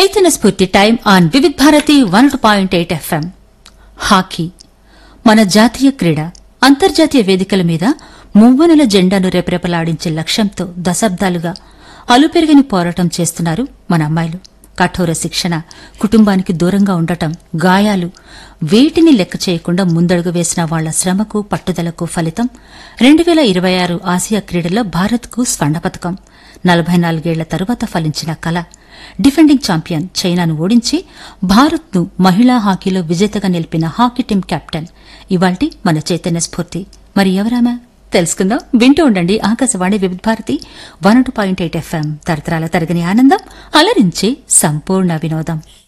Chaitanya Spoorthi time on Vividh Bharati one point eight FM hockey మన జాతీయ క్రీడ అంతర్జాతీయ వేదికల మీద మువ్వనుల జెండాను రెపరెపలాడించే లక్ష్యంతో దశాబ్దాలుగా అలుపెరగని పోరాటం చేస్తున్నారు మన అమ్మాయిలు కఠోర శిక్షణ కుటుంబానికి దూరంగా ఉండటం గాయాలు వేటిని లెక్క చేయకుండా ముందడుగు వేసిన వాళ్ల శ్రమకు పట్టుదలకు ఫలితం రెండు వేల ఇరవై ఆరు ఆసియా క్రీడల్లో భారత్కు స్వర్ణ పథకం నలభై నాలుగేళ్ల తరువాత ఫలించిన కళ డిఫెండింగ్ ఛాంపియన్ చైనాను ఓడించి భారత్ను మహిళా హాకీలో విజేతగా నిలిపిన హాకీ టీం కెప్టెన్ ఇవాల్టి మన చైతన్య స్ఫూర్తి మరి ఎవరామా తెలుసుకుందాం వింటూ ఉండండి Akashvani Vividh Bharati one point eight FM తరతరాల తరగని ఆనందం అలరించే సంపూర్ణ వినోదం